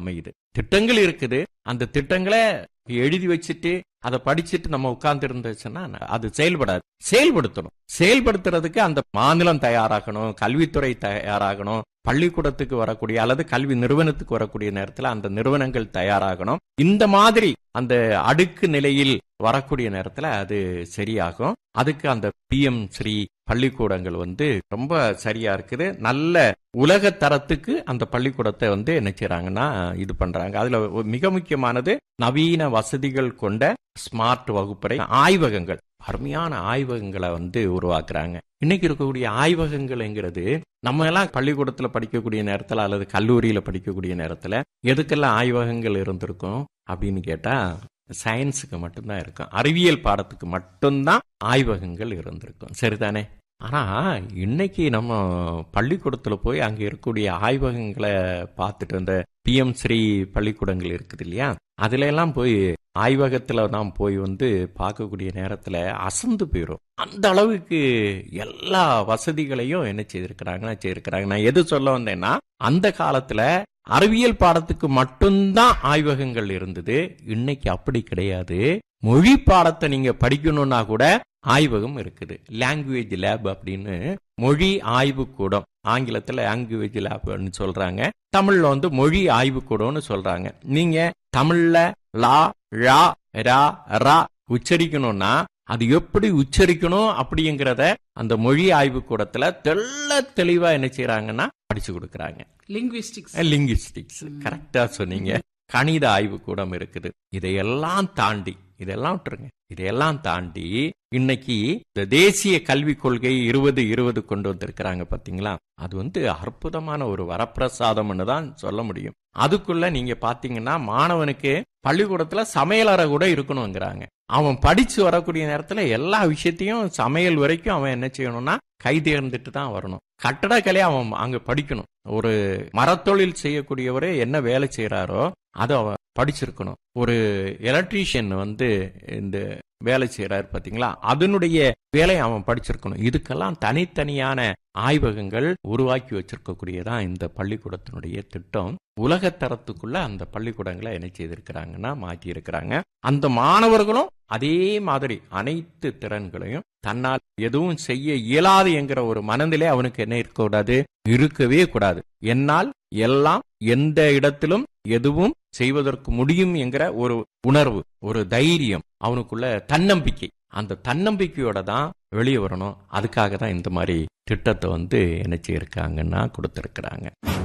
அமையுது திட்டங்கள் இருக்குது அந்த திட்டங்களை எழுதி வச்சுட்டு அதை படிச்சுட்டு நம்ம உட்கார்ந்து இருந்துச்சுன்னா அது செயல்படாது செயல்படுத்தணும் செயல்படுத்துறதுக்கு அந்த மாநிலம் தயாராகணும் கல்வித்துறை தயாராகணும் பள்ளிக்கூடத்துக்கு வரக்கூடிய அல்லது கல்வி நிறுவனத்துக்கு வரக்கூடிய நேரத்தில் அந்த நிறுவனங்கள் தயாராகணும் இந்த மாதிரி அந்த அடுக்கு நிலையில் வரக்கூடிய நேரத்தில் அது சரியாகும் அதுக்கு அந்த பிஎம் ஸ்ரீ பள்ளிக்கூடங்கள் வந்து ரொம்ப சரியா இருக்குது நல்ல உலக தரத்துக்கு அந்த பள்ளிக்கூடத்தை வந்து என்ன செய்றாங்கன்னா இது பண்றாங்க அதுல மிக முக்கியமானது நவீன வசதிகள் கொண்ட ஸ்மார்ட் வகுப்பறை ஆய்வகங்கள் அருமையான ஆய்வகங்களை வந்து உருவாக்குறாங்க இன்னைக்கு இருக்கக்கூடிய ஆய்வகங்கள்ங்கிறது நம்ம எல்லாம் பள்ளிக்கூடத்துல படிக்கக்கூடிய நேரத்துல அல்லது கல்லூரியில படிக்கக்கூடிய நேரத்துல எதுக்கெல்லாம் ஆய்வகங்கள் இருந்திருக்கும் அப்படின்னு கேட்டா சயின்ஸுக்கு மட்டும்தான் இருக்கும் அறிவியல் பாடத்துக்கு மட்டும்தான் ஆய்வகங்கள் இருந்திருக்கும் சரிதானே ஆனா இன்னைக்கு நம்ம பள்ளிக்கூடத்துல போய் அங்க இருக்கக்கூடிய ஆய்வகங்களை பார்த்துட்டு அந்த பிஎம் ஸ்ரீ பள்ளிக்கூடங்கள் இருக்குது இல்லையா அதுல எல்லாம் போய் ஆய்வகத்துல தான் போய் வந்து பார்க்கக்கூடிய நேரத்துல அசந்து போயிடும் அந்த அளவுக்கு எல்லா வசதிகளையும் என்ன செய்திருக்கிறாங்கன்னா செய்திருக்கிறாங்க நான் எது சொல்ல வந்தேன்னா அந்த காலத்துல அறிவியல் பாடத்துக்கு மட்டும்தான் ஆய்வகங்கள் இருந்தது இன்னைக்கு அப்படி கிடையாது மொழி பாடத்தை நீங்க படிக்கணும்னா கூட ஆய்வகம் இருக்குது லாங்குவேஜ் லேப் அப்படின்னு மொழி ஆய்வு கூடம் ஆங்கிலத்துல லாங்குவேஜ் லேப்னு சொல்றாங்க தமிழ்ல வந்து மொழி ஆய்வு கூடம்னு சொல்றாங்க நீங்க தமிழ்ல லா ழா ரா ரா உச்சரிக்கணும்னா அது எப்படி உச்சரிக்கணும் அப்படிங்கிறத அந்த மொழி ஆய்வு கூடத்துல தெள்ள தெளிவா என்ன செய்யறாங்கன்னா படிச்சு கொடுக்கறாங்க லிங்குவிஸ்டிக்ஸ் லிங்குவிஸ்டிக்ஸ் கரெக்டா சொன்னீங்க கணித ஆய்வு கூடம் இருக்குது இதையெல்லாம் தாண்டி இதெல்லாம் விட்டுருங்க இதையெல்லாம் தாண்டி இன்னைக்கு இந்த தேசிய கல்விக் கொள்கை இருபது இருபது கொண்டு வந்திருக்கிறாங்க பாத்தீங்களா அது வந்து அற்புதமான ஒரு வரப்பிரசாதம்னு தான் சொல்ல முடியும் அதுக்குள்ள நீங்க பாத்தீங்கன்னா மாணவனுக்கு பள்ளிக்கூடத்துல சமையலறை கூட இருக்கணுங்கிறாங்க அவன் படிச்சு வரக்கூடிய நேரத்துல எல்லா விஷயத்தையும் சமையல் வரைக்கும் அவன் என்ன செய்யணும்னா கை தேர்ந்துட்டு தான் வரணும் கட்டடக்கலை அவன் அங்க படிக்கணும் ஒரு மரத்தொழில் செய்யக்கூடியவரு என்ன வேலை செய்யறாரோ அதை அவன் படிச்சிருக்கணும் ஒரு எலக்ட்ரீஷியன் வந்து இந்த வேலை செய்யறாரு பாத்தீங்களா அதனுடைய வேலையை அவன் படிச்சிருக்கணும் இதுக்கெல்லாம் தனித்தனியான ஆய்வகங்கள் உருவாக்கி வச்சிருக்கக்கூடியதான் இந்த பள்ளிக்கூடத்தினுடைய திட்டம் உலகத்தரத்துக்குள்ள அந்த பள்ளிக்கூடங்களை என்ன செய்திருக்கிறாங்கன்னா மாற்றி இருக்கிறாங்க அந்த மாணவர்களும் அதே மாதிரி அனைத்து திறன்களையும் தன்னால் எதுவும் செய்ய இயலாது என்கிற ஒரு மனதிலே அவனுக்கு என்ன இருக்கக்கூடாது இருக்கவே கூடாது என்னால் எல்லாம் எந்த இடத்திலும் எதுவும் செய்வதற்கு முடியும் என்கிற ஒரு உணர்வு ஒரு தைரியம் அவனுக்குள்ள தன்னம்பிக்கை அந்த தன்னம்பிக்கையோட தான் வெளியே வரணும் அதுக்காக தான் இந்த மாதிரி திட்டத்தை வந்து என்ன செய்யிருக்காங்கன்னா கொடுத்திருக்கிறாங்க